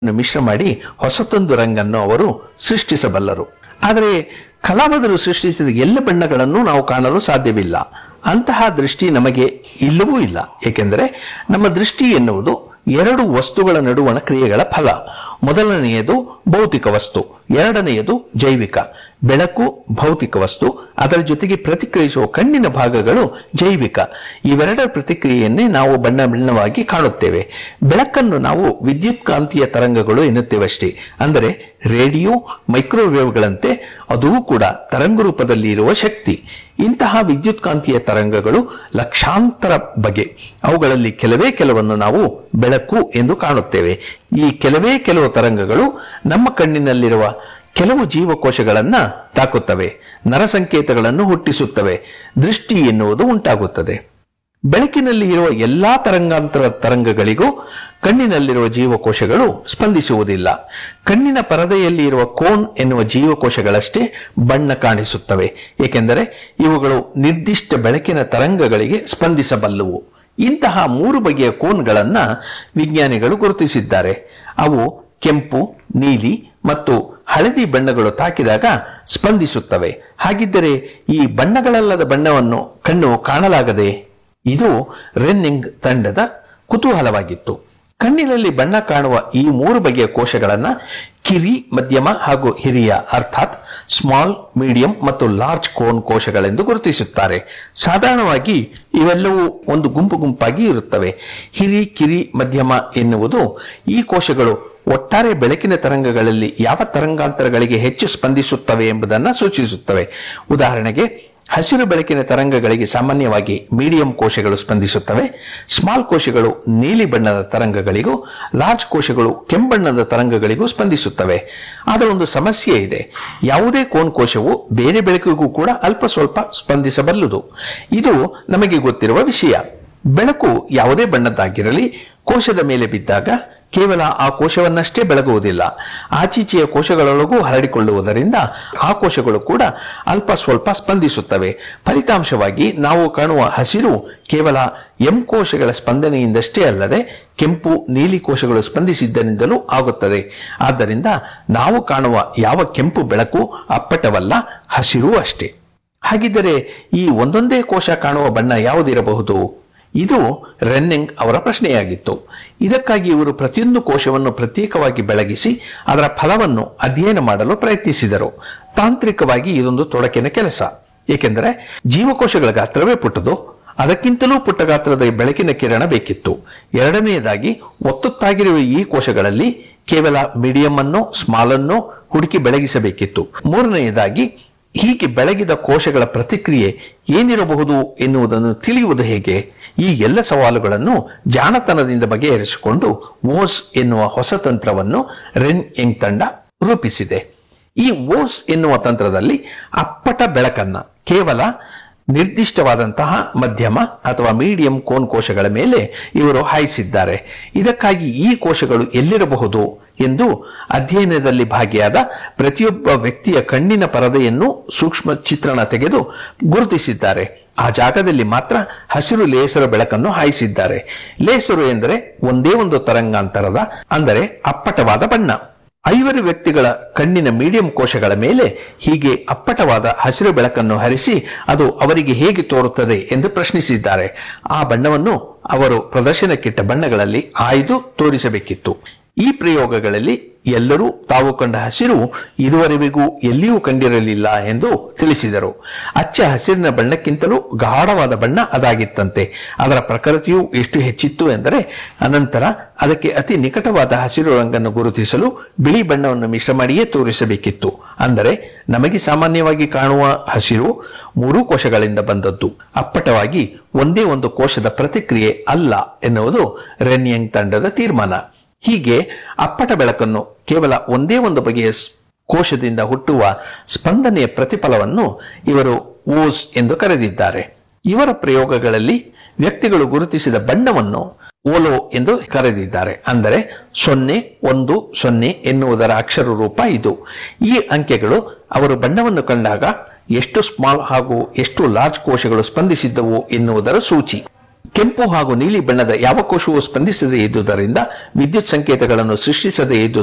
ಮಿಶ್ರ ಮಾಡಿ ಹೊಸತೊಂದು ರಂಗನ್ನು ಅವರು ಸೃಷ್ಟಿಸಬಲ್ಲರು ಆದರೆ ಕಲಾವಿದರು ಸೃಷ್ಟಿಸಿದ ಎಲ್ಲ ಬಣ್ಣಗಳನ್ನು ನಾವು ಕಾಣಲು ಸಾಧ್ಯವಿಲ್ಲ ಅಂತಹ ದೃಷ್ಟಿ ನಮಗೆ ಇಲ್ಲವೂ ಇಲ್ಲ ಏಕೆಂದರೆ ನಮ್ಮ ದೃಷ್ಟಿ ಎನ್ನುವುದು ಎರಡು ವಸ್ತುಗಳ ನಡುವಣ ಕ್ರಿಯೆಗಳ ಫಲ ಮೊದಲನೆಯದು ಭೌತಿಕ ವಸ್ತು ಎರಡನೆಯದು ಜೈವಿಕ ಬೆಳಕು ಭೌತಿಕ ವಸ್ತು ಅದರ ಜೊತೆಗೆ ಪ್ರತಿಕ್ರಿಯಿಸುವ ಕಣ್ಣಿನ ಭಾಗಗಳು ಜೈವಿಕ ಇವೆರಡರ ಪ್ರತಿಕ್ರಿಯೆಯನ್ನೇ ನಾವು ಬಣ್ಣ ಬಣ್ಣವಾಗಿ ಕಾಣುತ್ತೇವೆ ಬೆಳಕನ್ನು ನಾವು ವಿದ್ಯುತ್ ಕಾಂತೀಯ ತರಂಗಗಳು ಎನ್ನುತ್ತೇವಷ್ಟೇ ಅಂದರೆ ರೇಡಿಯೋ ಮೈಕ್ರೋವೇವ್ಗಳಂತೆ ಅದೂ ಕೂಡ ತರಂಗ ರೂಪದಲ್ಲಿ ಇರುವ ಶಕ್ತಿ ಇಂತಹ ವಿದ್ಯುತ್ ಕಾಂತೀಯ ತರಂಗಗಳು ಲಕ್ಷಾಂತರ ಬಗೆ ಅವುಗಳಲ್ಲಿ ಕೆಲವೇ ಕೆಲವನ್ನು ನಾವು ಬೆಳಕು ಎಂದು ಕಾಣುತ್ತೇವೆ ಈ ಕೆಲವೇ ಕೆಲವು ತರಂಗಗಳು ನಮ್ಮ ಕಣ್ಣಿನಲ್ಲಿರುವ ಕೆಲವು ಜೀವಕೋಶಗಳನ್ನ ತಾಕುತ್ತವೆ ನರಸಂಕೇತಗಳನ್ನು ಹುಟ್ಟಿಸುತ್ತವೆ ದೃಷ್ಟಿ ಎನ್ನುವುದು ಉಂಟಾಗುತ್ತದೆ ಬೆಳಕಿನಲ್ಲಿ ಇರುವ ಎಲ್ಲಾ ತರಂಗಾಂತರ ತರಂಗಗಳಿಗೂ ಕಣ್ಣಿನಲ್ಲಿರುವ ಜೀವಕೋಶಗಳು ಸ್ಪಂದಿಸುವುದಿಲ್ಲ ಕಣ್ಣಿನ ಪರದೆಯಲ್ಲಿ ಇರುವ ಕೋನ್ ಎನ್ನುವ ಜೀವಕೋಶಗಳಷ್ಟೇ ಬಣ್ಣ ಕಾಣಿಸುತ್ತವೆ ಏಕೆಂದರೆ ಇವುಗಳು ನಿರ್ದಿಷ್ಟ ಬೆಳಕಿನ ತರಂಗಗಳಿಗೆ ಸ್ಪಂದಿಸಬಲ್ಲವು ಇಂತಹ ಮೂರು ಬಗೆಯ ಕೋನ್ಗಳನ್ನ ವಿಜ್ಞಾನಿಗಳು ಗುರುತಿಸಿದ್ದಾರೆ ಅವು ಕೆಂಪು ನೀಲಿ ಮತ್ತು ಹಳದಿ ಬಣ್ಣಗಳು ತಾಕಿದಾಗ ಸ್ಪಂದಿಸುತ್ತವೆ ಹಾಗಿದ್ದರೆ ಈ ಬಣ್ಣಗಳಲ್ಲದ ಬಣ್ಣವನ್ನು ಕಣ್ಣು ಕಾಣಲಾಗದೆ ಇದು ರೆನ್ನಿಂಗ್ ತಂಡದ ಕುತೂಹಲವಾಗಿತ್ತು ಕಣ್ಣಿನಲ್ಲಿ ಬಣ್ಣ ಕಾಣುವ ಈ ಮೂರು ಬಗೆಯ ಕೋಶಗಳನ್ನ ಕಿರಿ ಮಧ್ಯಮ ಹಾಗೂ ಹಿರಿಯ ಅರ್ಥಾತ್ ಸ್ಮಾಲ್ ಮೀಡಿಯಂ ಮತ್ತು ಲಾರ್ಜ್ ಕೋನ್ ಕೋಶಗಳೆಂದು ಗುರುತಿಸುತ್ತಾರೆ ಸಾಧಾರಣವಾಗಿ ಇವೆಲ್ಲವೂ ಒಂದು ಗುಂಪು ಗುಂಪಾಗಿ ಇರುತ್ತವೆ ಹಿರಿ ಕಿರಿ ಮಧ್ಯಮ ಎನ್ನುವುದು ಈ ಕೋಶಗಳು ಒಟ್ಟಾರೆ ಬೆಳಕಿನ ತರಂಗಗಳಲ್ಲಿ ಯಾವ ತರಂಗಾಂತರಗಳಿಗೆ ಹೆಚ್ಚು ಸ್ಪಂದಿಸುತ್ತವೆ ಎಂಬುದನ್ನು ಸೂಚಿಸುತ್ತವೆ ಉದಾಹರಣೆಗೆ ಹಸಿರು ಬೆಳಕಿನ ತರಂಗಗಳಿಗೆ ಸಾಮಾನ್ಯವಾಗಿ ಮೀಡಿಯಂ ಕೋಶಗಳು ಸ್ಪಂದಿಸುತ್ತವೆ ಸ್ಮಾಲ್ ಕೋಶಗಳು ನೀಲಿ ಬಣ್ಣದ ತರಂಗಗಳಿಗೂ ಲಾರ್ಜ್ ಕೋಶಗಳು ಕೆಂಬಣ್ಣದ ತರಂಗಗಳಿಗೂ ಸ್ಪಂದಿಸುತ್ತವೆ ಆದರೆ ಒಂದು ಸಮಸ್ಯೆ ಇದೆ ಯಾವುದೇ ಕೋನ್ ಕೋಶವು ಬೇರೆ ಬೆಳಕಿಗೂ ಕೂಡ ಅಲ್ಪ ಸ್ವಲ್ಪ ಸ್ಪಂದಿಸಬಲ್ಲದು ಇದು ನಮಗೆ ಗೊತ್ತಿರುವ ವಿಷಯ ಬೆಳಕು ಯಾವುದೇ ಬಣ್ಣದ್ದಾಗಿರಲಿ ಕೋಶದ ಮೇಲೆ ಬಿದ್ದಾಗ ಕೇವಲ ಆ ಕೋಶವನ್ನಷ್ಟೇ ಬೆಳಗುವುದಿಲ್ಲ ಆಚೀಚೆಯ ಕೋಶಗಳೊಳಗೂ ಹರಡಿಕೊಳ್ಳುವುದರಿಂದ ಆ ಕೋಶಗಳು ಕೂಡ ಅಲ್ಪ ಸ್ವಲ್ಪ ಸ್ಪಂದಿಸುತ್ತವೆ ಫಲಿತಾಂಶವಾಗಿ ನಾವು ಕಾಣುವ ಹಸಿರು ಕೇವಲ ಎಂ ಕೋಶಗಳ ಸ್ಪಂದನೆಯಿಂದಷ್ಟೇ ಅಲ್ಲದೆ ಕೆಂಪು ನೀಲಿ ಕೋಶಗಳು ಸ್ಪಂದಿಸಿದ್ದರಿಂದಲೂ ಆಗುತ್ತದೆ ಆದ್ದರಿಂದ ನಾವು ಕಾಣುವ ಯಾವ ಕೆಂಪು ಬೆಳಕು ಅಪ್ಪಟವಲ್ಲ ಹಸಿರು ಅಷ್ಟೇ ಹಾಗಿದ್ದರೆ ಈ ಒಂದೊಂದೇ ಕೋಶ ಕಾಣುವ ಬಣ್ಣ ಯಾವುದಿರಬಹುದು ಇದು ರೆನ್ನಿಂಗ್ ಅವರ ಪ್ರಶ್ನೆಯಾಗಿತ್ತು ಇದಕ್ಕಾಗಿ ಇವರು ಪ್ರತಿಯೊಂದು ಕೋಶವನ್ನು ಪ್ರತ್ಯೇಕವಾಗಿ ಬೆಳಗಿಸಿ ಅದರ ಫಲವನ್ನು ಅಧ್ಯಯನ ಮಾಡಲು ಪ್ರಯತ್ನಿಸಿದರು ತಾಂತ್ರಿಕವಾಗಿ ಇದೊಂದು ತೊಡಕಿನ ಕೆಲಸ ಏಕೆಂದರೆ ಜೀವಕೋಶಗಳ ಗಾತ್ರವೇ ಪುಟ್ಟದು ಅದಕ್ಕಿಂತಲೂ ಪುಟ್ಟ ಗಾತ್ರದ ಬೆಳಕಿನ ಕಿರಣ ಬೇಕಿತ್ತು ಎರಡನೆಯದಾಗಿ ಒತ್ತೊತ್ತಾಗಿರುವ ಈ ಕೋಶಗಳಲ್ಲಿ ಕೇವಲ ಮೀಡಿಯಂ ಅನ್ನು ಸ್ಮಾಲ್ ಅನ್ನು ಹುಡುಕಿ ಬೆಳಗಿಸಬೇಕಿತ್ತು ಮೂರನೆಯದಾಗಿ ಹೀಗೆ ಬೆಳಗಿದ ಕೋಶಗಳ ಪ್ರತಿಕ್ರಿಯೆ ಏನಿರಬಹುದು ಎನ್ನುವುದನ್ನು ತಿಳಿಯುವುದು ಹೇಗೆ ಈ ಎಲ್ಲ ಸವಾಲುಗಳನ್ನು ಜಾಣತನದಿಂದ ಬಗೆಹರಿಸಿಕೊಂಡು ಓಸ್ ಎನ್ನುವ ಹೊಸ ತಂತ್ರವನ್ನು ರೆನ್ ಎಂಗ್ ತಂಡ ರೂಪಿಸಿದೆ ಈ ಓಸ್ ಎನ್ನುವ ತಂತ್ರದಲ್ಲಿ ಅಪ್ಪಟ ಬೆಳಕನ್ನ ಕೇವಲ ನಿರ್ದಿಷ್ಟವಾದಂತಹ ಮಧ್ಯಮ ಅಥವಾ ಮೀಡಿಯಂ ಕೋನ್ ಕೋಶಗಳ ಮೇಲೆ ಇವರು ಹಾಯಿಸಿದ್ದಾರೆ ಇದಕ್ಕಾಗಿ ಈ ಕೋಶಗಳು ಎಲ್ಲಿರಬಹುದು ಎಂದು ಅಧ್ಯಯನದಲ್ಲಿ ಭಾಗಿಯಾದ ಪ್ರತಿಯೊಬ್ಬ ವ್ಯಕ್ತಿಯ ಕಣ್ಣಿನ ಪರದೆಯನ್ನು ಸೂಕ್ಷ್ಮ ಚಿತ್ರಣ ತೆಗೆದು ಗುರುತಿಸಿದ್ದಾರೆ ಆ ಜಾಗದಲ್ಲಿ ಮಾತ್ರ ಹಸಿರು ಲೇಸರ ಬೆಳಕನ್ನು ಹಾಯಿಸಿದ್ದಾರೆ ಲೇಸರು ಎಂದರೆ ಒಂದೇ ಒಂದು ತರಂಗಾಂತರದ ಅಂದರೆ ಅಪ್ಪಟವಾದ ಬಣ್ಣ ಐವರು ವ್ಯಕ್ತಿಗಳ ಕಣ್ಣಿನ ಮೀಡಿಯಂ ಕೋಶಗಳ ಮೇಲೆ ಹೀಗೆ ಅಪ್ಪಟವಾದ ಹಸಿರು ಬೆಳಕನ್ನು ಹರಿಸಿ ಅದು ಅವರಿಗೆ ಹೇಗೆ ತೋರುತ್ತದೆ ಎಂದು ಪ್ರಶ್ನಿಸಿದ್ದಾರೆ ಆ ಬಣ್ಣವನ್ನು ಅವರು ಪ್ರದರ್ಶನಕ್ಕಿಟ್ಟ ಬಣ್ಣಗಳಲ್ಲಿ ಆಯ್ದು ತೋರಿಸಬೇಕಿತ್ತು ಈ ಪ್ರಯೋಗಗಳಲ್ಲಿ ಎಲ್ಲರೂ ತಾವು ಕಂಡ ಹಸಿರು ಇದುವರೆವಿಗೂ ಎಲ್ಲಿಯೂ ಕಂಡಿರಲಿಲ್ಲ ಎಂದು ತಿಳಿಸಿದರು ಅಚ್ಚ ಹಸಿರಿನ ಬಣ್ಣಕ್ಕಿಂತಲೂ ಗಾಢವಾದ ಬಣ್ಣ ಅದಾಗಿತ್ತಂತೆ ಅದರ ಪ್ರಕೃತಿಯು ಎಷ್ಟು ಹೆಚ್ಚಿತ್ತು ಎಂದರೆ ಅನಂತರ ಅದಕ್ಕೆ ಅತಿ ನಿಕಟವಾದ ಹಸಿರು ರಂಗನ್ನು ಗುರುತಿಸಲು ಬಿಳಿ ಬಣ್ಣವನ್ನು ಮಿಶ್ರ ಮಾಡಿಯೇ ತೋರಿಸಬೇಕಿತ್ತು ಅಂದರೆ ನಮಗೆ ಸಾಮಾನ್ಯವಾಗಿ ಕಾಣುವ ಹಸಿರು ಮೂರೂ ಕೋಶಗಳಿಂದ ಬಂದದ್ದು ಅಪ್ಪಟವಾಗಿ ಒಂದೇ ಒಂದು ಕೋಶದ ಪ್ರತಿಕ್ರಿಯೆ ಅಲ್ಲ ಎನ್ನುವುದು ರೆನ್ಯಂಗ್ ತಂಡದ ತೀರ್ಮಾನ ಹೀಗೆ ಅಪ್ಪಟ ಬೆಳಕನ್ನು ಕೇವಲ ಒಂದೇ ಒಂದು ಬಗೆಯ ಸ್- ಕೋಶದಿಂದ ಹುಟ್ಟುವ ಸ್ಪಂದನೆಯ ಪ್ರತಿಫಲವನ್ನು ಇವರು ಓಸ್ ಎಂದು ಕರೆದಿದ್ದಾರೆ ಇವರ ಪ್ರಯೋಗಗಳಲ್ಲಿ ವ್ಯಕ್ತಿಗಳು ಗುರುತಿಸಿದ ಬಣ್ಣವನ್ನು ಓಲೋ ಎಂದು ಕರೆದಿದ್ದಾರೆ ಅಂದರೆ ಸೊನ್ನೆ ಒಂದು ಸೊನ್ನೆ ಎನ್ನುವುದರ ಅಕ್ಷರ ರೂಪ ಇದು ಈ ಅಂಕೆಗಳು ಅವರು ಬಣ್ಣವನ್ನು ಕಂಡಾಗ ಎಷ್ಟು ಸ್ಮಾಲ್ ಹಾಗೂ ಎಷ್ಟು ಲಾರ್ಜ್ ಕೋಶಗಳು ಸ್ಪಂದಿಸಿದ್ದವು ಎನ್ನುವುದರ ಸೂಚಿ ಕೆಂಪು ಹಾಗೂ ನೀಲಿ ಬಣ್ಣದ ಯಾವ ಕೋಶವೂ ಸ್ಪಂದಿಸದೇ ಇದ್ದುದರಿಂದ ವಿದ್ಯುತ್ ಸಂಕೇತಗಳನ್ನು ಸೃಷ್ಟಿಸದೇ ಇದ್ದು